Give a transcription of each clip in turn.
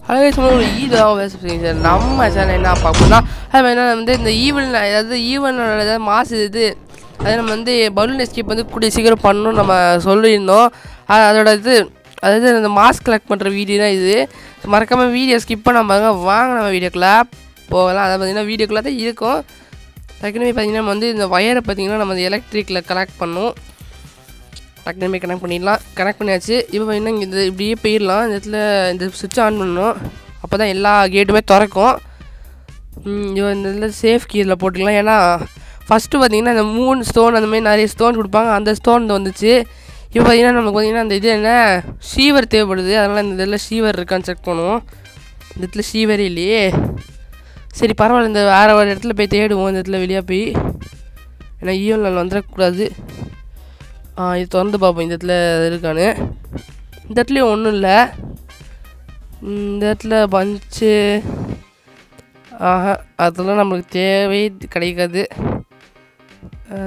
Hello சொல்லுவோம் ஈதோ sir நம்ம channel என்ன பார்க்கணும்னா அது என்ன வந்து இந்த ஈவெண்ட் அதாவது ஈவெண்டோட ஏதாவது மாசு இது அது நம்ம வந்து பலூன் எஸ்கேப் வந்து கூடிய சீக்கிரம் பண்ணணும் நம்ம சொல்லியிருந்தோம் அது அதோட இது அதாவது இந்த மாஸ்க் கலெக்ட் பண்ணுற வீடியோ தான் இது மறக்காமல் வீடியோ ஸ்கிப் பண்ணாம பாருங்க வாங்க நம்ம வீடியோக்குள்ளே போகலாம் அதை பார்த்தீங்கன்னா வீடியோக்குள்ளே தான் இருக்கும் டக்குனு பார்த்தீங்கன்னா நம்ம வந்து இந்த ஒயரை பார்த்தீங்கன்னா நம்ம இந்த எலக்ட்ரிக்கில் கனெக்ட் பண்ணணும் டக்குனு போய் கனெக்ட் பண்ணிடலாம் கனெக்ட் பண்ணியாச்சு இப்போ பார்த்தீங்கன்னா இங்கே இந்த இப்படியே போயிடலாம் இந்த இடத்துல இந்த சுவிட்ச் ஆன் பண்ணணும் அப்போ தான் எல்லா கேட்டுமே திறக்கும் ம், இப்போ இந்த இதில் சேஃப் கீரில் போட்டுக்கலாம் ஏன்னா ஃபஸ்ட்டு பார்த்தீங்கன்னா இந்த மூணு ஸ்டோன் அந்த மாதிரி நிறைய ஸ்டோன் கொடுப்பாங்க அந்த ஸ்டோன் வந்துச்சு இப்போ பார்த்தீங்கன்னா நமக்கு பார்த்தீங்கன்னா அந்த இது என்ன ஷீவர் தேவைப்படுது அதனால் இந்த இதில் ஷீவர் இருக்கான்னு செக் பண்ணுவோம் இந்த இடத்துல ஷீவரே இல்லையே சரி பரவாயில்ல இந்த வேறு ஒரு இடத்துல போய் தேடுவோம் இந்த இடத்துல வெளியே போய் ஏன்னா ஈவன் நாள் வந்துடக்கூடாது ஆ இது திறந்து பார்ப்போம் இந்த இடத்துல இருக்கான்னு இந்த இடத்துலையும் ஒன்றும் இல்லை இந்த இடத்துல பஞ்சு ஆஹா அதெல்லாம் நம்மளுக்கு தேவை கிடைக்காது ஆ,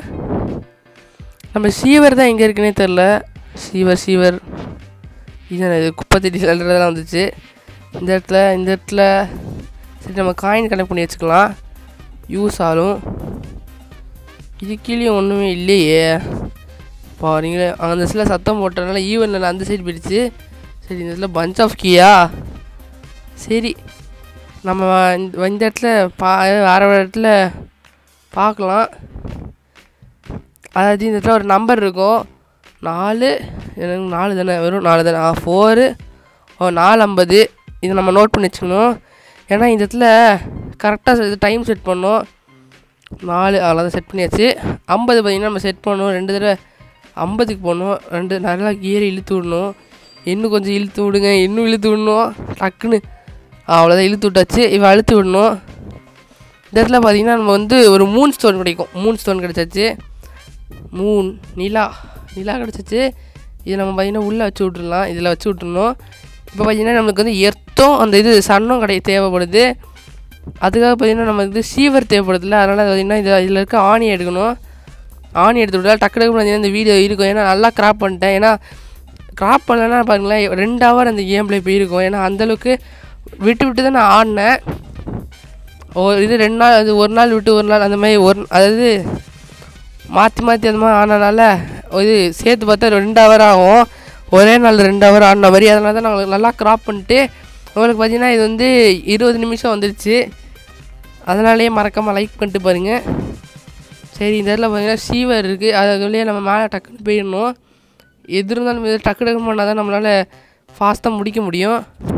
நம்ம சீவர் தான் எங்கே இருக்குன்னே தெரில சீவர் சீவர் இது இது குப்பை தட்டி செல்றதெல்லாம் வந்துச்சு இந்த இடத்துல இந்த இடத்துல சரி நம்ம காயின் கனெக்ட் பண்ணி வச்சுக்கலாம் யூஸ் ஆகும் இது கீழே ஒன்றுமே இல்லையே பாருங்களே அந்த சில சத்தம் போட்டனால ஈவனில் அந்த சைடு போயிடுச்சு சரி இந்த இடத்துல பஞ்ச் ஆஃப் கீயா சரி நம்ம இந்த- இந்த இடத்துல பா வேறு ஒரு இடத்துல பார்க்கலாம் அதாவது இந்த இடத்துல ஒரு நம்பர் இருக்கும் நாலு எனக்கு நாலு தானே வெறும் நாலு தானே ஆ ஃபோரு ஓ நாலு ஐம்பது இதை நம்ம நோட் பண்ணி வச்சுக்கணும் ஏன்னா இந்த இடத்துல கரெக்டாக இது டைம் செட் பண்ணோம் நாலு அவ்வளோதான் செட் பண்ணியாச்சு ஐம்பது பார்த்தீங்கன்னா நம்ம செட் பண்ணணும் ரெண்டு தடவை ஐம்பதுக்கு போகணும் ரெண்டு நல்லா கியரை இழுத்து விடணும் இன்னும் கொஞ்சம் இழுத்து விடுங்க இன்னும் இழுத்து விடணும் டக்குன்னு அவ்வளோதான் இழுத்து விட்டாச்சு இவன் அழுத்து விடணும் இந்த இடத்துல பார்த்தீங்கன்னா நம்ம வந்து ஒரு மூன் ஸ்டோன் கிடைக்கும் மூன் ஸ்டோன் கிடச்சாச்சு மூன் நிலா நிலா கிடச்சிச்சு இது நம்ம பார்த்தீங்கன்னா உள்ளே வச்சு விட்றலாம் இதில் வச்சு விட்றணும் இப்போ பார்த்தீங்கன்னா நம்மளுக்கு வந்து எர்த்தும் அந்த இது சன்னும் கிடை தேவைப்படுது அதுக்காக பார்த்தீங்கன்னா நம்ம வந்து சீவர் தேவைப்படுதுல அதனால் பார்த்தீங்கன்னா இது இதில் இருக்க ஆணி எடுக்கணும் ஆணி எடுத்து விட்டா டக்கு டக்கு பார்த்தீங்கன்னா இந்த வீடியோ இருக்கும் ஏன்னா நல்லா கிராப் பண்ணிட்டேன் ஏன்னா கிராப் பண்ணலன்னா பாருங்களேன் ரெண்டு ஹவர் அந்த கேம் ப்ளே போயிருக்கும் ஏன்னா அந்தளவுக்கு விட்டு விட்டு தான் நான் ஆடினேன் ஒரு இது ரெண்டு நாள் அது ஒரு நாள் விட்டு ஒரு நாள் அந்த மாதிரி ஒரு அதாவது மாற்றி மாற்றி அந்த மாதிரி ஆனனால இது சேர்த்து பார்த்தா ரெண்டு ஹவர் ஆகும் ஒரே நாள் ரெண்டு ஹவர் ஆடின மாதிரி அதனால தான் நாங்கள் நல்லா கிராப் பண்ணிட்டு உங்களுக்கு பார்த்தீங்கன்னா இது வந்து இருபது நிமிஷம் வந்துருச்சு அதனாலேயே மறக்காமல் லைக் பண்ணிட்டு பாருங்கள் சரி இந்த இடத்துல பார்த்தீங்கன்னா சீவர் இருக்குது அது வழியாக நம்ம மேலே டக்குன்னு போயிடணும் எது இருந்தாலும் இது டக்கு டக்கு பண்ணால் தான் நம்மளால் ஃபாஸ்ட்டாக முடிக்க முடியும்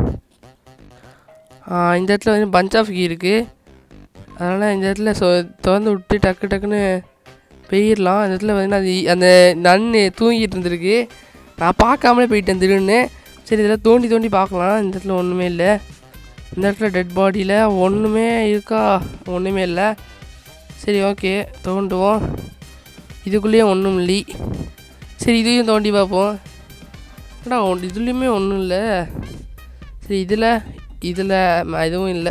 ஆ, இந்த இடத்துல வந்து பஞ்ச் ஆஃப் கீ இருக்குது அதனால் இந்த இடத்துல சொ திறந்து விட்டு டக்கு டக்குன்னு போயிடலாம் அந்த இடத்துல பார்த்தீங்கன்னா அது ஈ- அந்த நன்னு தூங்கிட்டு இருந்திருக்கு நான் பார்க்காமலே போயிட்டேன் திடீர்னு சரி இதெல்லாம் தோண்டி தோண்டி பார்க்கலாம் இந்த இடத்துல ஒன்றுமே இல்லை இந்த இடத்துல டெட் பாடியில் ஒன்றுமே இருக்கா ஒன்றுமே இல்லை சரி ஓகே தோண்டுவோம் இதுக்குள்ளேயும் ஒன்றும் இல்லை சரி இதையும் தோண்டி பார்ப்போம் ஏடா ஒன் இதுலேயுமே ஒன்றும் இல்லை சரி இதில் இதில் எதுவும் இல்லை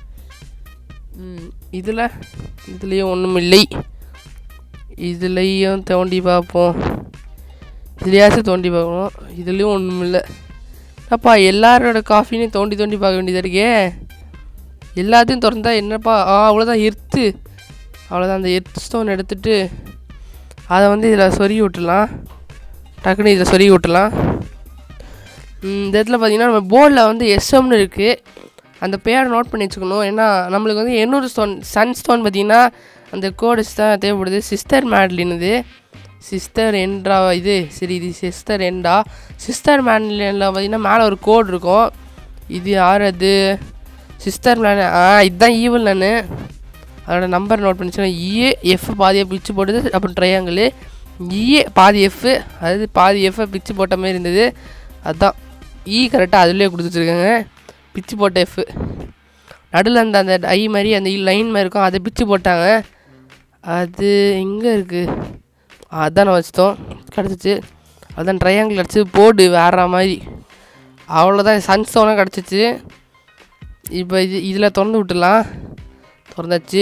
ம், இதில் இதுலேயும் ஒன்றும் இல்லை இதுலேயும் தோண்டி பார்ப்போம் இதுலையாச்சும் தோண்டி பார்க்கணும் இதுலேயும் ஒன்றும் இல்லை அப்பா எல்லாரோட காஃபினையும் தோண்டி தோண்டி பார்க்க வேண்டியதாக இருக்கே எல்லாத்தையும் திறந்தா என்னப்பா ஆ அவ்வளோதான் எர்த்து அவ்வளோதான் அந்த எர்த் ஸ்டோன் எடுத்துட்டு அதை வந்து இதில் சொருகி விட்டுலாம் டக்குன்னு இதில் சொருகி விட்டுலாம் ம், இந்த இடத்துல பார்த்தீங்கன்னா நம்ம போர்டில் வந்து எஸ்எம்னு இருக்குது அந்த பேரை நோட் பண்ணி வச்சுக்கணும் ஏன்னா நம்மளுக்கு வந்து எண்ணூறு ஸ்டோன் சன் ஸ்டோன் பார்த்தீங்கன்னா அந்த கோடஸ் தான் தேவைப்படுது சிஸ்டர் மேட்லின் இது சிஸ்டர் என்ட்ரா இது சரி இது சிஸ்டர் என்டா சிஸ்டர் மேட்லினில் பார்த்தீங்கன்னா மேலே ஒரு கோட் இருக்கும் இது யார் அது சிஸ்டர் மேன் ஆ இதுதான் ஈவல் நான் அதோட நம்பர் நோட் பண்ணிச்சுன்னா இஏ எஃப் பாதியை பிச்சு போட்டது அப்புறம் ட்ரையாங்கிள் இஏ பாதி எஃப் அதாவது பாதி எஃப் பிச்சு போட்ட மாதிரி இருந்தது அதுதான் இ கரெக்டாக அதுலேயே கொடுத்து வச்சுருக்காங்க பிச்சு போட்ட எஃப் நடுவில் அந்த அந்த ஐ மாதிரி அந்த லைன் மாதிரி இருக்கும் அதை பிச்சு போட்டாங்க அது எங்கே இருக்குது அதான் நான் வச்சிட்டோம் கிடச்சிச்சு அதான் ட்ரையாங்கிள் கிடச்சி போர்டு வேற மாதிரி அவ்வளோதான் சன்ஸ்டோனாக கிடச்சிச்சு இப்போ இது இதில் திறந்து விட்டுலாம் திறந்தாச்சு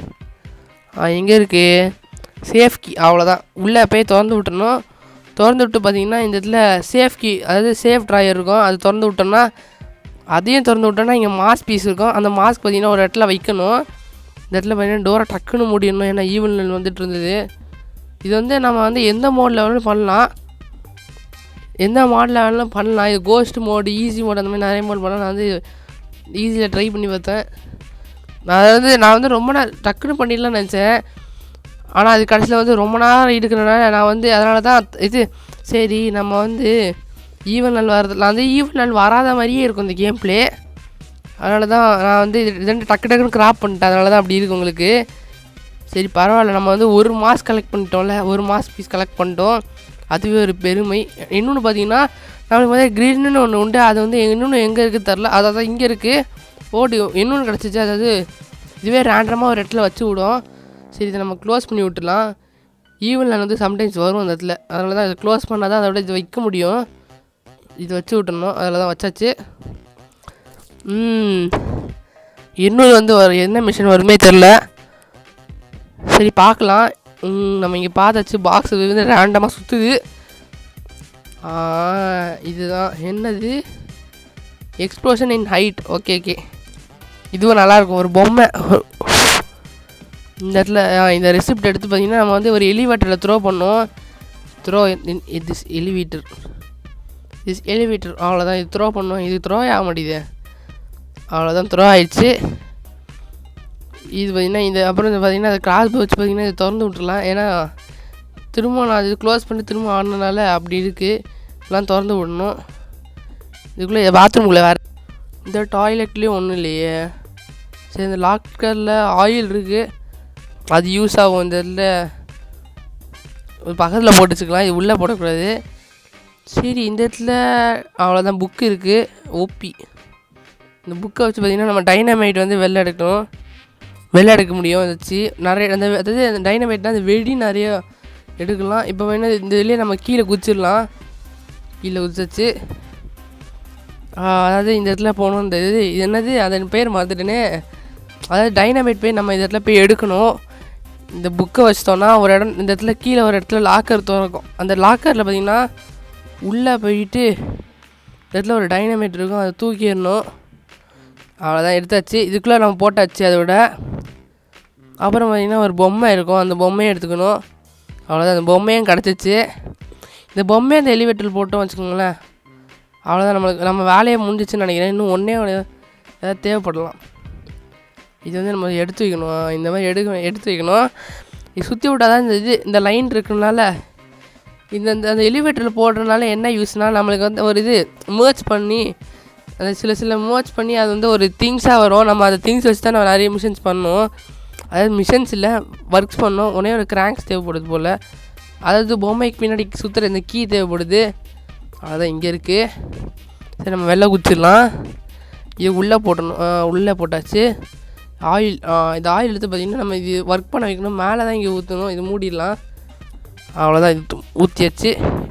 எங்கே இருக்குது சேஃப் கீ அவ்வளோதான் உள்ளே போய் திறந்து விட்டுறணும் திறந்து விட்டு பார்த்தீங்கன்னா இந்த இடத்துல சேஃப் கீ அதாவது சேஃப் ட்ராயர் இருக்கும் அது திறந்து விட்டோம்னா அதையும் திறந்து விட்டோன்னா இங்கே மாஸ்க் பீஸ் இருக்கும் அந்த மாஸ்க் பார்த்தீங்கன்னா ஒரு இடத்துல வைக்கணும் இந்த இடத்துல பார்த்தீங்கன்னா டோரை டக்குன்னு மூடிடணும் ஏன்னா ஈவன் வந்துட்டு இருந்தது இது வந்து நம்ம வந்து எந்த மோட் லெவலும் பண்ணலாம் எந்த மாட் லெவலும் பண்ணலாம் இது கோஸ்ட் மோடு ஈஸி மோட் அந்த மாதிரி நிறைய மோட் பண்ணலாம் நான் வந்து ஈஸியாக ட்ரை பண்ணி பார்த்தேன் நான் அதாவது நான் வந்து ரொம்ப நேரம் டக்குன்னு பண்ணிடலாம்னு நினச்சேன் ஆனால் அது கடைசியில் வந்து ரொம்ப நேரம் எடுக்கிறனால நான் வந்து அதனால தான் இது சரி நம்ம வந்து ஈவன் நாள் வரது நான் வந்து ஈவன் நாள் வராத மாதிரியே இருக்கும் இந்த கேம் ப்ளே அதனால தான் நான் வந்து இது இது ரெண்டு டக்கு டக்குன்னு கிராப் பண்ணிட்டேன் அதனால தான் அப்படி இருக்கு உங்களுக்கு சரி பரவாயில்ல நம்ம வந்து ஒரு மாஸ் கலெக்ட் பண்ணிட்டோம்ல ஒரு மாஸ் பீஸ் கலெக்ட் பண்ணிட்டோம் அதுவே ஒரு பெருமை இன்னொன்று பார்த்தீங்கன்னா நம்மளுக்கு வந்து க்ரீன்னு ஒன்று உண்டு அது வந்து இன்னொன்று எங்கே இருக்குது தெரில அதாவது இங்கே இருக்குது ஓடி இன்னொன்று கிடச்சிச்சு அதாவது இதுவே ரேண்டமாக ஒரு இடத்துல வச்சு விடும் சரி இதை நம்ம க்ளோஸ் பண்ணி விட்டுலாம் ஈவனில் வந்து சம்டைம்ஸ் வரும் அந்த இடத்துல அதனால தான் இதை க்ளோஸ் பண்ணால் தான் அதோட இது வைக்க முடியும் இது வச்சு விட்டுறணும் அதில் தான் வச்சாச்சு ம் இன்னொரு வந்து ஒரு என்ன மிஷின் வருமே தெரில சரி பார்க்கலாம் ம், நம்ம இங்கே பார்த்தாச்சு பாக்ஸ் வந்து ரேண்டமாக சுற்றுது இதுதான் என்னது explosion in height okay okay இதுவும் நல்லாயிருக்கும் ஒரு பொம்மை இந்த இடத்துல ஆ, இந்த ரெசிப்ட் எடுத்து பார்த்தீங்கன்னா நம்ம வந்து ஒரு எலிவேட்டரில் த்ரோ பண்ணோம் த்ரோ இது எலிவேட்டர் இஸ் எலிவேட்டர் அவ்வளோதான் இது த்ரோ பண்ணோம் இது த்ரோ ஆக மாட்டேங்குது அவ்வளோதான் த்ரோ ஆயிடுச்சு இது பார்த்திங்கன்னா இந்த அப்புறம் இது பார்த்திங்கன்னா அது கிராஸ் வச்சு பார்த்திங்கன்னா இது திறந்து விட்டுறலாம் ஏன்னா திரும்ப நான் இது க்ளோஸ் பண்ணி திரும்ப ஆடினால அப்படி இருக்குது எல்லாம் திறந்து விடணும் இதுக்குள்ளே பாத்ரூம்குள்ளே வேறு இந்த டாய்லெட்லேயும் ஒன்றும் இல்லையே சரி இந்த லாக்கரில் ஆயில் இருக்குது அது யூஸ் ஆகும் இந்த இதில் ஒரு பக்கத்தில் போட்டு வச்சுக்கலாம் இது உள்ளே போடக்கூடாது சரி இந்த இடத்துல அவ்வளோதான் புக்கு இருக்குது ஓபி இந்த புக்கை வச்சு பார்த்திங்கன்னா நம்ம டைனமைட் வந்து வெளில எடுக்கணும் வெளில எடுக்க முடியும் அதை வச்சு நிறைய அந்த அதாவது அந்த டைனமைட்னா அந்த வெடி நிறைய எடுக்கலாம் இப்போ வேணா இந்த இதுலேயே நம்ம கீழே குதிச்சிடலாம் கீழே குதிச்சாச்சு அதாவது இந்த இடத்துல போகணும் இந்த இது இது என்னது அதன் பேர் மறந்துட்டேனே அதாவது டைனமைட் போய் நம்ம இந்த இடத்துல போய் எடுக்கணும் இந்த புக்கை வச்சிட்டோன்னா ஒரு இடம் இந்த இடத்துல கீழே ஒரு இடத்துல லாக்கர் திறக்கும் அந்த லாக்கரில் பார்த்தீங்கன்னா உள்ளே போயிட்டு இந்த இடத்துல ஒரு டைனமைட் இருக்கும் அதை தூக்கிடணும் அவ்வளோதான் எடுத்தாச்சு இதுக்குள்ளே நம்ம போட்டாச்சு அதோட அப்புறம் பார்த்திங்கன்னா ஒரு பொம்மை இருக்கும் அந்த பொம்மையை எடுத்துக்கணும் அவ்வளோதான் அந்த பொம்மையும் கிடச்சிச்சு இந்த பொம்மையை அந்த எலிவேட்டரில் போட்டோம் வச்சுக்கோங்களேன் அவ்வளோதான் நம்மளுக்கு நம்ம வேலையை முடிஞ்சிச்சுன்னு நினைக்கிறேன் இன்னும் ஒன்றே ஒன்று ஏதாவது தேவைப்படலாம் இது வந்து நம்ம எடுத்து வைக்கணும் இந்த மாதிரி எடுக்க எடுத்து வைக்கணும் இது சுற்றி விட்டால் தான் இந்த இது இந்த லைன் இருக்கனால இந்த இந்த அந்த எலிவேட்டரில் போடுறதுனால என்ன யூஸ்னால் நம்மளுக்கு வந்து ஒரு இது merge பண்ணி அந்த சில சில merge பண்ணி அது வந்து ஒரு திங்ஸாக வரும் நம்ம அந்த திங்ஸ் வச்சு தான் நம்ம நிறைய மிஷின்ஸ் பண்ணோம் அதாவது மிஷின்ஸ் இல்லை ஒர்க்ஸ் பண்ணோம் ஒரே ஒரு கிராங்க்ஸ் தேவைப்படுது போல் அதாவது பொம்மைக்கு பின்னாடி சுற்றுற இந்த கீ தேவைப்படுது அதான் இங்கே இருக்குது சரி நம்ம வெளில குச்சிடலாம் இது உள்ளே போட்டணும் ஆ, உள்ளே போட்டாச்சு ஆயில் இந்த ஆயில் எடுத்து பார்த்திங்கன்னா நம்ம இது ஒர்க் பண்ண வைக்கணும் மேலே தான் இங்கே ஊற்றணும் இது மூடிடலாம் அவ்வளோதான் இது ஊற்றியாச்சு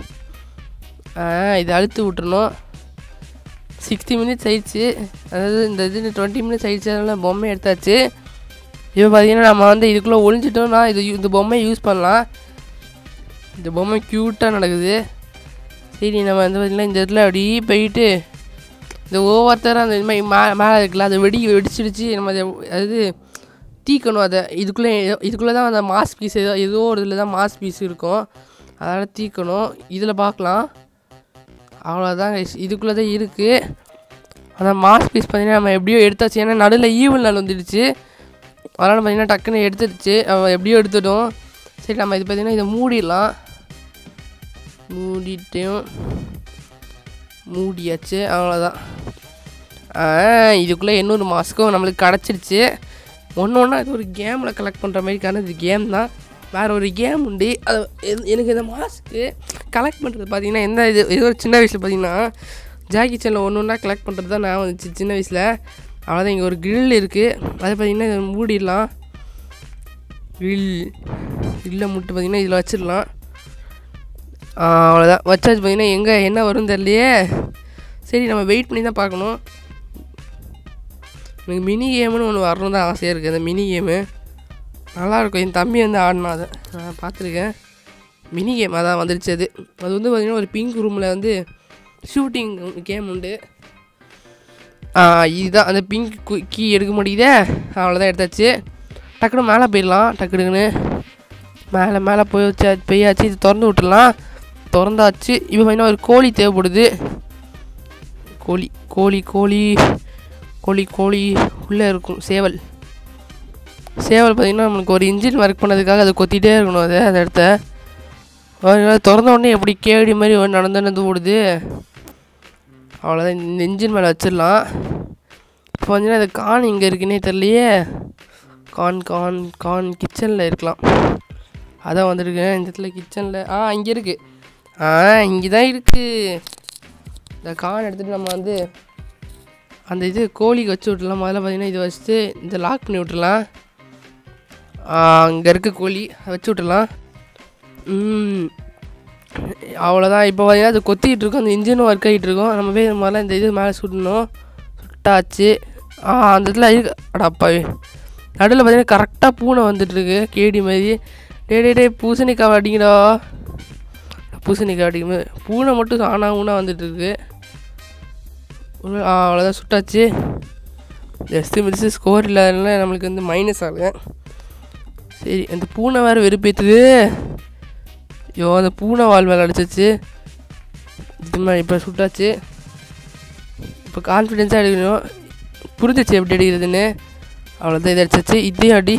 இது அழுத்து விட்டுறணும் சிக்ஸ்டி மினிட்ஸ் ஆயிடுச்சு அதாவது இந்த இது டுவெண்ட்டி மினிட்ஸ் ஆயிடுச்சு அதனால பொம்மை எடுத்தாச்சு இப்போ பார்த்தீங்கன்னா நம்ம வந்து இதுக்குள்ளே ஒளிஞ்சிட்டோம்னா இது யூ- இந்த பொம்மையை யூஸ் பண்ணலாம் இந்த பொம்மை க்யூட்டாக நடக்குது சரி நம்ம வந்து பார்த்திங்கன்னா இந்த இடத்துல அப்படியே போயிட்டு இந்த ஒவ்வொருத்தரும் அந்த இது மாதிரி மே மேலே இருக்குல்ல அதை வெடி வெடிச்சிடுச்சு நம்ம அதை அது தீக்கணும் அதை இதுக்குள்ளே இதுக்குள்ளே தான் அந்த மாஸ் பீஸ் ஏதோ ஏதோ ஒரு இதில் தான் மாஸ் பீஸ் இருக்கும் அதனால் தீக்கணும் இதில் பார்க்கலாம் அவ்வளோதான் guys. இதுக்குள்ளே தான் இருக்குது அந்த மாஸ் பீஸ் பார்த்தீங்கன்னா நம்ம எப்படியோ எடுத்தாச்சு ஏன்னா நடுவில் ஈவல் நாள் வந்துடுச்சு அதனால் பார்த்தீங்கன்னா டக்குன்னு எடுத்துடுச்சு அவன் எப்படியோ எடுத்துட்டோம் சரி நம்ம இது பார்த்தீங்கன்னா இதை மூடிடலாம் மூடிட்டும் மூடியாச்சு அவ்வளோதான் இதுக்குள்ளே இன்னொரு மாஸ்க்கும் நம்மளுக்கு கிடச்சிருச்சு ஒன்று ஒன்றா இது ஒரு கேமில் கலெக்ட் பண்ணுற மாதிரிக்கான இது கேம் தான் வேறு ஒரு கேம் உண்டு அது எ- எனக்கு இந்த மாஸ்க்கு கலெக்ட் பண்ணுறது பார்த்தீங்கன்னா எந்த இது இது ஒரு சின்ன வயசில் பார்த்தீங்கன்னா ஜாக்கி சேனில் ஒன்று ஒன்றா கலெக்ட் பண்ணுறது தான் நான் வந்துச்சு சின்ன வயசில் அவ்வளோதான் இங்கே ஒரு grill இருக்குது அது பார்த்தீங்கன்னா இதை மூடிடலாம் grill grill முட்டு பார்த்தீங்கன்னா இதில் வச்சிடலாம் ஆ, அவ்வளோதான் வச்சாச்சு பார்த்தீங்கன்னா எங்கே என்ன வரும் தெரியலையே சரி நம்ம வெயிட் பண்ணி தான் பார்க்கணும் எனக்கு மினி கேம்னு ஒன்று வரணும் தான் ஆசையாக இருக்குது அந்த மினி கேமு நல்லாயிருக்கும் என் தம்பி வந்து ஆடினான் அதை நான் பார்த்துருக்கேன் மினி கேம் அதான் வந்துருச்சு அது அது வந்து பார்த்திங்கன்னா ஒரு பிங்க் ரூமில் வந்து ஷூட்டிங் கேம் உண்டு இதுதான் அந்த பிங்க் கீ எடுக்க முடியுதே அவ்வளோதான் எடுத்தாச்சு டக்குனு மேலே போயிடலாம் டக்குனுன்னு மேலே மேலே போய் வச்சா பெய்யாச்சு இது திறந்து விட்டுறலாம் திறந்தாச்சு இப்போ பார்த்தீங்கன்னா ஒரு கோழி தேவைப்படுது கோழி கோழி கோழி கோழி கோழி உள்ளே இருக்கும் சேவல் சேவல் பார்த்திங்கன்னா நம்மளுக்கு ஒரு இன்ஜின் ஒர்க் பண்ணதுக்காக அதை கொத்திட்டே இருக்கணும் அது அந்த இடத்த அதனால திறந்த உடனே எப்படி கேடி மாதிரி ஒரு நடந்து நடந்து ஓடுது அவ்வளோதான் இந்த இன்ஜின் மேலே வச்சிடலாம் இப்போ பார்த்தீங்கன்னா இந்த கான் இங்கே இருக்குன்னே தெரியலையே கான் கான் கான் கிச்சனில் இருக்கலாம் அதான் வந்திருக்கேன் இந்த இடத்துல கிச்சனில் ஆ இங்கே இருக்குது ஆ இங்கே தான் இருக்குது இந்த கான் எடுத்துகிட்டு நம்ம வந்து அந்த இது கோழிக்கு வச்சு விட்றலாம் முதல்ல பார்த்தீங்கன்னா இதை வச்சுட்டு இந்த லாக் பண்ணி விட்றலாம் அங்கே இருக்க கோழி அதை வச்சு விட்றலாம் ம் அவ்வளோதான் இப்போ பார்த்தீங்கன்னா அது கொத்திக்கிட்டு இருக்கோம் அந்த இன்ஜினும் ஒர்க் ஆகிட்டு இருக்கோம் நம்ம போய் முதல்ல இந்த இது மேலே சுடணும் சுட்டாச்சு ஆ அந்த இடத்துல இருக்கு அடாப்பாவே நடுவில் பார்த்தீங்கன்னா கரெக்டாக பூனை வந்துட்டுருக்கு கேடி மாதிரி டே டே டே பூசணிக்காய் அடிங்கடா பூசணிக்காய் அடிக்கும் பூனை மட்டும் ஆனா ஊனா வந்துட்டுருக்கு ஆ அவ்வளோதான் சுட்டாச்சு ஜஸ்ட்டு மிஸ்ஸு ஸ்கோர் இல்லாதனால நம்மளுக்கு வந்து மைனஸ் ஆகுது சரி அந்த பூனை வேறு வெறுப்பேற்றுது ஐயோ அந்த பூனை வால் மேலே அடிச்சிச்சு இது மாதிரி இப்போ சுட்டாச்சு இப்போ கான்ஃபிடென்ஸாக அடிக்கணும் புரிஞ்சிச்சு எப்படி அடிக்கிறதுன்னு அவ்வளோதான் இதை அடிச்சிச்சு இதையும் அடி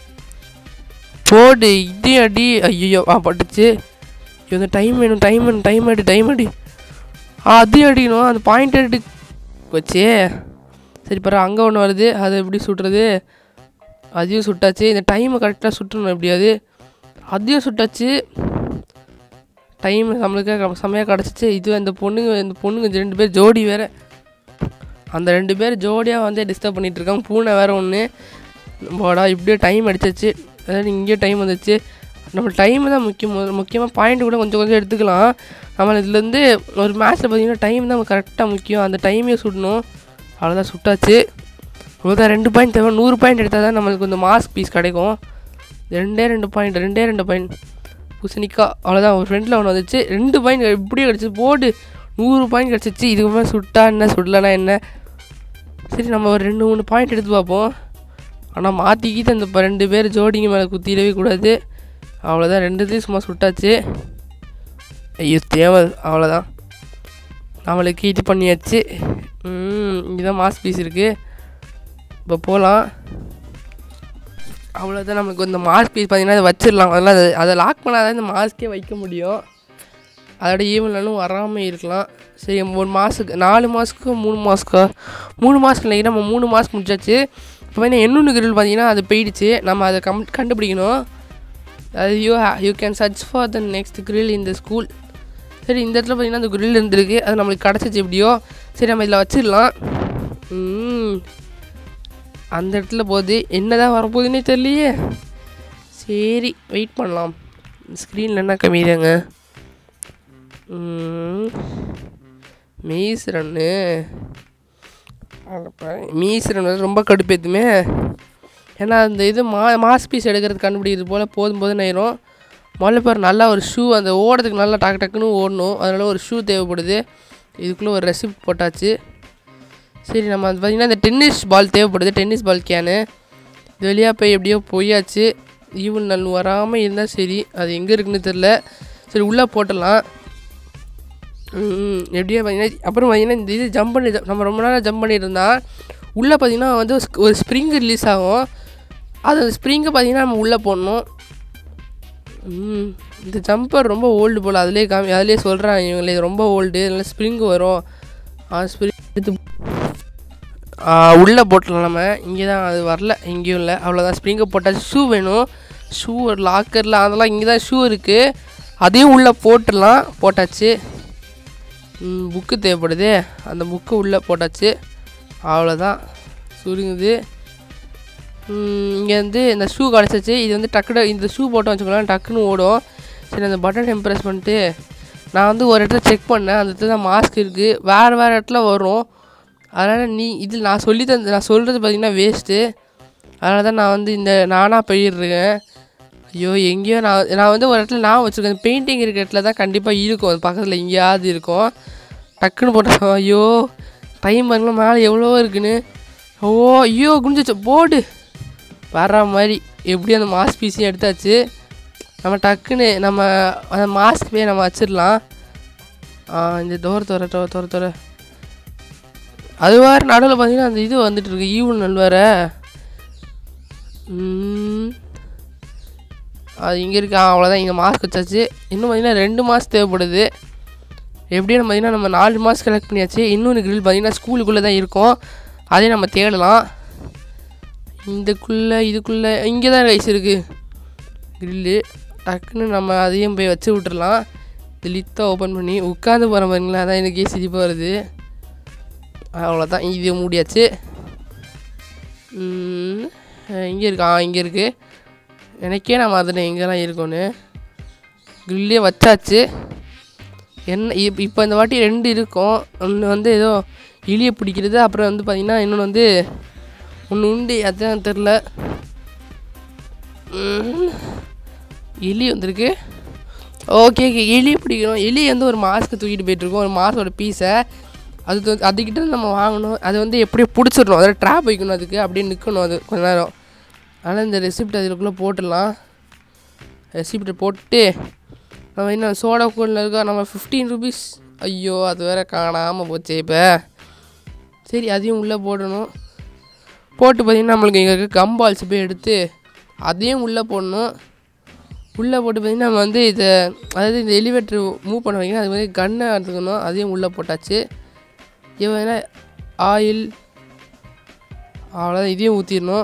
போடு இதையும் அடி ஐயோ ஆ பட்டுச்சு ஐயோ இந்த டைம் வேணும் டைம் வேணும் டைம் அடி டைம் அடி ஆ அதையும் அடிக்கணும் அந்த பாயிண்ட் அடி வச்சே சரி பரவ அங்கே ஒன்று வருது அதை எப்படி சுட்டுறது அதையும் சுட்டாச்சு இந்த டைமை கரெக்டாக சுட்டணும் எப்படியாவது அதையும் சுட்டாச்சு டைம் நம்மளுக்கு செம்மையாக கிடச்சிச்சு இது அந்த பொண்ணுங்க இந்த பொண்ணுங்க ரெண்டு பேர் ஜோடி வேறு அந்த ரெண்டு பேர் ஜோடியாக வந்து டிஸ்டர்ப் பண்ணிகிட்டு இருக்காங்க பூனை வேறு ஒன்று போடா இப்படியே டைம் அடிச்சிச்சு அதாவது இங்கேயும் டைம் வந்துச்சு நம்ம டைம் தான் முக்கியம் முதல்ல முக்கியமாக பாயிண்ட் கூட கொஞ்சம் கொஞ்சம் எடுத்துக்கலாம் நம்ம இதுலேருந்து ஒரு மேட்ச்சில் பார்த்தீங்கன்னா டைம் தான் கரெக்டாக முக்கியம் அந்த டைமையும் சுடணும் அவ்வளோதான் சுட்டாச்சு அவ்வளோதான் ரெண்டு பாயிண்ட் தேவை நூறு பாயிண்ட் எடுத்தால் தான் நம்மளுக்கு இந்த மாஸ்க் பீஸ் கிடைக்கும் ரெண்டே ரெண்டு பாயிண்ட் ரெண்டே ரெண்டு பாயிண்ட் பூசணிக்கா அவ்வளோதான் ஒரு ஃப்ரெண்டில் ஒன்று வந்துச்சு ரெண்டு பாயிண்ட் இப்படியே கிடச்சி போடு நூறு பாயிண்ட் கிடச்சிச்சு இதுக்கு மேலே சுட்டா என்ன சுடலனா என்ன சரி நம்ம ஒரு ரெண்டு மூணு பாயிண்ட் எடுத்து பார்ப்போம் ஆனால் மாற்றிக்கிட்டு அந்த ப- ரெண்டு பேர் ஜோடிங்க மேலே குத்திடவே கூடாது அவ்வளோதான் ரெண்டுத்தையும் சும்மா சுட்டாச்சு ஐயோ தேவை அவ்வளோதான் நம்மளுக்கு இது பண்ணியாச்சு ம் இங்கேதான் மாஸ் பீஸ் இருக்குது இப்போ போகலாம் அவ்வளோதான் நமக்கு இந்த மாஸ்க் பீஸ் பார்த்தீங்கன்னா அதை வச்சிடலாம் அதெல்லாம் அதை அதை லாக் பண்ணாதான் இந்த மாஸ்க்கே வைக்க முடியும் அதோட ஈவன்லும் வராமல் இருக்கலாம் சரி ஒரு மாதத்துக்கு நாலு மாதத்துக்கு மூணு மாதக்கா மூணு மாதத்துக்கு இல்லைங்க நம்ம மூணு மாதம் முடிச்சாச்சு இப்போ வந்து இன்னொன்று கிரில் பார்த்தீங்கன்னா அது போயிடுச்சு நம்ம அதை கம் கண்டுபிடிக்கணும் அது you you can search for the next grill இந்த ஸ்கூல் சரி இந்த இடத்துல பார்த்தீங்கன்னா அந்த கிரில் இருந்திருக்கு அது நம்மளுக்கு கிடச்சிச்சு எப்படியோ சரி நம்ம இதில் வச்சிடலாம் ம் அந்த இடத்துல போகுது என்னதான் வரப்போகுதுன்னே தெரியலையே சரி வெயிட் பண்ணலாம் ஸ்க்ரீனில் என்ன கம்மிதாங்க மீஸ் ரன்னு மீஸ் ரன் வந்து ரொம்ப கடுப்பேத்துமே ஏன்னா அந்த இது மா மாஸ் பீஸ் எடுக்கிறது கண்டுபிடிக்கிறது போல் போதும் போதும் ஆயிரும் முதல்ல பேர் நல்லா ஒரு ஷூ அந்த ஓடுறதுக்கு நல்லா டக்கு டக்குன்னு ஓடணும் அதனால் ஒரு ஷூ தேவைப்படுது இதுக்குள்ளே ஒரு ரெசிப்ட் போட்டாச்சு சரி நம்ம அது பார்த்திங்கன்னா இந்த டென்னிஸ் பால் தேவைப்படுது டென்னிஸ் பால் கேனு இது வழியாக போய் எப்படியோ போயாச்சு ஈவன் நல் வராமல் இருந்தால் சரி அது எங்கே இருக்குன்னு தெரில சரி உள்ளே போட்டுடலாம் ம், எப்படியோ பார்த்தீங்கன்னா அப்புறம் பார்த்தீங்கன்னா இந்த இது ஜம்ப் பண்ணி நம்ம ரொம்ப நேரம் ஜம்ப் பண்ணியிருந்தா உள்ளே பார்த்தீங்கன்னா வந்து ஒரு- ஒரு ஸ்ப்ரிங் ரிலீஸ் ஆகும் அது ஸ்ப்ரிங்கை பார்த்தீங்கன்னா நம்ம உள்ளே போடணும் ம், இந்த ஜம்பர் ரொம்ப ஓல்டு போல் அதிலே காமி அதிலே சொல்கிறாங்க இவங்களே இது ரொம்ப ஓல்டு இதனால் ஸ்ப்ரிங் வரும் ஸ்ப்ரிங் எடுத்து உள்ளே போட்டலாம் நம்ம இங்கே தான் அது வரல எங்கேயும் இல்லை அவ்வளோதான் ஸ்ப்ரிங்கை போட்டாச்சு ஷூ வேணும் ஷூ ஒரு லாக்கரில் அதெல்லாம் இங்கே தான் ஷூ இருக்குது அதையும் உள்ளே போட்டுடலாம் போட்டாச்சு புக்கு தேவைப்படுது அந்த புக்கு உள்ளே போட்டாச்சு அவ்வளோதான் சுருங்குது இங்கே வந்து இந்த ஷூ கிடச்சிச்சு இது வந்து டக்கு இந்த ஷூ போட்டோம் வச்சுக்கலாம் டக்குன்னு ஓடும் சரி அந்த பட்டன் எம்ப்ரெஸ் பண்ணிட்டு நான் வந்து ஒரு இடத்துல செக் பண்ணேன் அந்த இடத்துல மாஸ்க் இருக்குது வேறு வேறு இடத்துல வரும் அதனால் நீ இது நான் சொல்லி தந்த நான் சொல்கிறது பார்த்தீங்கன்னா வேஸ்ட்டு அதனால தான் நான் வந்து இந்த நானாக போயிடுறேன் ஐயோ எங்கேயோ நான் நான் வந்து ஒரு இடத்துல நான் வச்சுருக்கேன் பெயிண்டிங் இருக்க இடத்துல தான் கண்டிப்பாக இருக்கும் அது பக்கத்தில் எங்கேயாவது இருக்கும் டக்குன்னு போட்டேன் ஐயோ டைம் பாருங்களா மேலே எவ்வளோ இருக்குன்னு ஓ ஐயோ குஞ்சிச்சு போடு வர்ற மாதிரி எப்படி அந்த மாஸ்க் பீஸையும் எடுத்தாச்சு நம்ம டக்குன்னு நம்ம அந்த மாஸ்க் போய் நம்ம வச்சிடலாம் ஆ, இந்த டோர் துற துற துற துற அது வேறு நடுவில் பார்த்தீங்கன்னா அந்த இது வந்துட்டு இருக்கு ஈவன் நல் வேற ம். அது இங்கே இருக்கு ஆ, அவ்வளோதான் இங்கே மாஸ்க் வச்சாச்சு இன்னும் பார்த்தீங்கன்னா ரெண்டு மாதம் தேவைப்படுது எப்படியும் பார்த்தீங்கன்னா நம்ம நாலு மாதம் கலெக்ட் பண்ணியாச்சு இன்னொன்று grill பார்த்தீங்கன்னா ஸ்கூலுக்குள்ளே தான் இருக்கும் அதையும் நம்ம தேடலாம் இதுக்குள்ளே இதுக்குள்ளே இங்கே தான் ரைஸ் இருக்குது கிரில்லு டக்குன்னு நம்ம அதையும் போய் வச்சு விட்டுறலாம் இது லித்தாக ஓப்பன் பண்ணி உட்காந்து போகிற பாருங்களா அதான் எனக்கே சிரிப்பாக வருது அவ்வளோதான் இது மூடியாச்சு இங்கே இருக்கு ஆ இங்கே இருக்குது எனக்கே நான் மறந்துட்டேன் எங்கெல்லாம் இருக்கும்னு கிரில்லே வச்சாச்சு என்ன இப் இப்போ இந்த வாட்டி ரெண்டு இருக்கும் ஒன்று வந்து ஏதோ இலியை பிடிக்கிறது அப்புறம் வந்து பார்த்திங்கன்னா இன்னொன்று வந்து ஒன்று உண்டு அதான் தெரில எலி வந்திருக்கு ஓகே ஓகே எலி பிடிக்கணும் எலி வந்து ஒரு மாஸ்க்கு தூக்கிட்டு போயிட்டுருக்கோம் ஒரு மாஸோட பீஸை அது வந்து- அதுக்கிட்ட நம்ம வாங்கணும் அது வந்து எப்படியோ பிடிச்சிடணும் அதில் ட்ராப் வைக்கணும் அதுக்கு அப்படியே நிற்கணும் அது கொஞ்ச நேரம் அதனால் இந்த ரெசிப்ட் அதுக்குள்ளே போட்டுடலாம் ரெசிப்டை போட்டு நம்ம என்ன சோடா கூலில் இருக்கா நம்ம ஃபிஃப்டீன் ருபீஸ் ஐயோ அது வேற காணாமல் போச்சே இப்போ சரி அதையும் உள்ளே போடணும் போட்டு பார்த்திங்கன்னா நம்மளுக்கு இங்கே இருக்க கம்பால்ஸ் போய் எடுத்து அதையும் உள்ளே போடணும் உள்ளே போட்டு பார்த்திங்கன்னா நம்ம வந்து இதை அதாவது இந்த எலிவேட்டர் மூவ் பண்ண வைக்கணும் அது மாதிரி கன்னை எடுத்துக்கணும் அதையும் உள்ளே போட்டாச்சு இவன் ஆயில் அவ்வளோதான் இதையும் ஊற்றிடணும்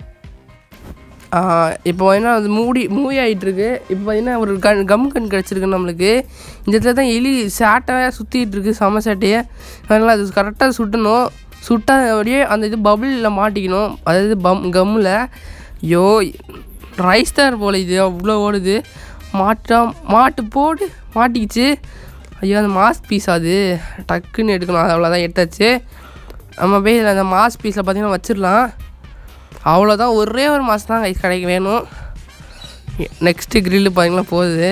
இப்போ என்ன அது மூடி மூவி ஆகிட்டுருக்கு இப்போ பார்த்தீங்கன்னா ஒரு கன் கம் கன் கிடச்சிருக்கு நம்மளுக்கு இந்த இடத்துல தான் எலி சேட்டையாக சுற்றிட்டு இருக்கு செம சேட்டையை அதனால் அது கரெக்டாக சுட்டணும் சுட்டா அப்படியே அந்த இது பபுளில் மாட்டிக்கணும் அதாவது பம் கம்மில் ஐயோ ரைஸ் தான் போல் இது அவ்வளோ ஓடுது மாட்டா மாட்டு போட்டு மாட்டிக்கிச்சு ஐயோ அந்த மாஸ் பீஸ் அது டக்குன்னு எடுக்கணும் அது அவ்வளோதான் எடுத்தாச்சு நம்ம போய் இதுல அந்த மாஸ் பீஸில் பார்த்தீங்கன்னா வச்சிடலாம் அவ்வளோதான் ஒரே ஒரு மாதம் தான் கைஸ் கடைக்கு வேணும் நெக்ஸ்ட்டு கிரில்லு பார்த்தீங்கன்னா போகுது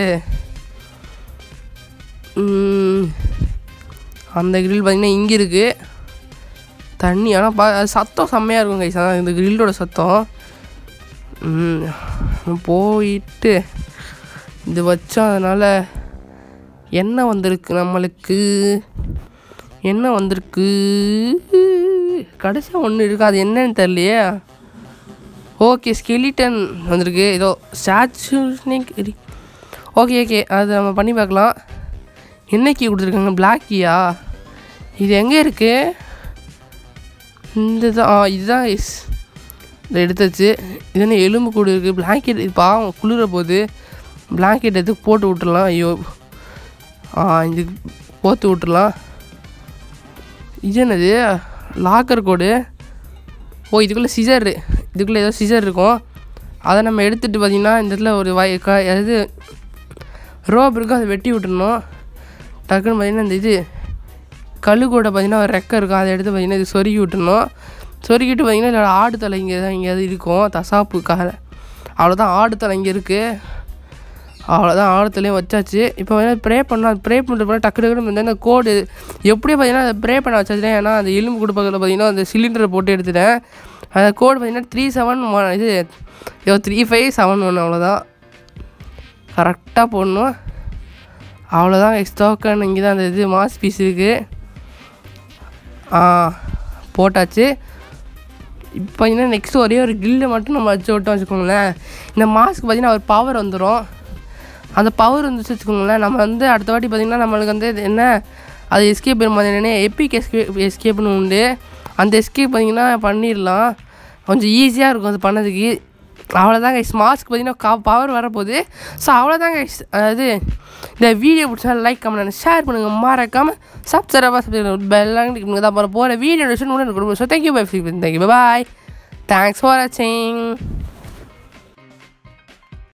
ம், அந்த கிரில் பார்த்தீங்கன்னா இங்கே இருக்குது தண்ணி ஆனால் பா அது சத்தம் செம்மையாக இருக்கும் கைஸ் அதான் இந்த கிரில்லோட சத்தம் ம், போயிட்டு இது வச்சோம் அதனால் என்ன வந்திருக்கு நம்மளுக்கு என்ன வந்திருக்கு கடைசியாக ஒன்று இருக்குது அது என்னன்னு தெரியலையே ஓகே ஸ்கெலிட்டன் வந்திருக்கு ஏதோ ஸ்டாச்சு ஸ்னேக் ஓகே ஓகே அது நம்ம பண்ணி பார்க்கலாம் என்ன கீ கொடுத்துருக்காங்க பிளாக் கீயா இது எங்கே இருக்குது இந்த தான் ஆ இதுதான் இஸ் இதை எடுத்தாச்சு இது என்ன எலும்பு கூடு இருக்குது பிளாங்கெட் இது பாவம் குளிர போகுது பிளாங்கெட் எடுத்து போட்டு விட்டுறலாம் ஐயோ ஆ இது போட்டு விட்டுறலாம் இது என்னது லாக்கர் கோடு ஓ இதுக்குள்ளே சிசர் இதுக்குள்ளே ஏதோ சிசர் இருக்கும் அதை நம்ம எடுத்துகிட்டு பார்த்திங்கன்னா இந்த இடத்துல ஒரு வய க இது ரோப் இருக்கும் அதை வெட்டி விட்டுறணும் டக்குன்னு பார்த்திங்கன்னா இந்த இது கழுகோட பார்த்திங்கன்னா ஒரு ரெக்கை இருக்கும் அதை எடுத்து பார்த்திங்கன்னா இது சொருகி விட்டுறணும் சொருகிட்டு பார்த்திங்கன்னா இல்லை ஆடு தலை இங்கே தான் எங்கேயாவது இருக்கும் தசாப்பு கால அவ்வளோதான் ஆடு தலை இங்கே இருக்குது அவ்வளோதான் ஆழத்துலேயும் வச்சாச்சு இப்போ வந்து ப்ரே பண்ணால் ப்ரே பண்ணுறப்ப டக்கு டக்குனு வந்து அந்த கோடு எப்படியும் பார்த்தீங்கன்னா அதை ப்ரே பண்ண வச்சாச்சுட்டேன் ஏன்னா அந்த எலும்பு கூட பக்கத்தில் பார்த்தீங்கன்னா அந்த சிலிண்டரை போட்டு எடுத்துட்டேன் அந்த கோடு பார்த்தீங்கன்னா த்ரீ செவன் இது ஏதோ த்ரீ ஃபைவ் செவன் ஒன் அவ்வளோதான் கரெக்டாக போடணும் அவ்வளோதான் எக்ஸ்டோக்கன் இங்கே தான் அந்த இது மாஸ் பீஸ் இருக்குது ஆ போட்டாச்சு இப்போ பார்த்தீங்கன்னா நெக்ஸ்ட் ஒரே ஒரு கில்லை மட்டும் நம்ம வச்சு விட்டோம் வச்சுக்கோங்களேன் இந்த மாஸ்க்கு பார்த்தீங்கன்னா ஒரு பவர் வந்துடும் அந்த பவர் வந்துச்சு வச்சுக்கோங்களேன் நம்ம வந்து அடுத்த வாட்டி பார்த்திங்கன்னா நம்மளுக்கு வந்து இது என்ன அது எஸ்கேப் என்னென்ன எப்பிக் எஸ்கேப் எஸ்கேப்னு உண்டு அந்த எஸ்கேப் பார்த்திங்கன்னா பண்ணிடலாம் கொஞ்சம் ஈஸியாக இருக்கும் அது பண்ணதுக்கு அவ்வளோதாங்க மாஸ்க் பார்த்தீங்கன்னா கா பவர் வரப்போகுது ஸோ அவ்வளோதாங்க அதாவது இந்த வீடியோ பிடிச்சா லைக் கமெண்ட் ஷேர் பண்ணுங்கள் மறக்காமல் சப்ஸ்கிரைபாக பெல்லாம் தான் போகிற வீடியோ உடனே கொடுப்போம் so thank you bye thank you bye thanks for வாட்சிங்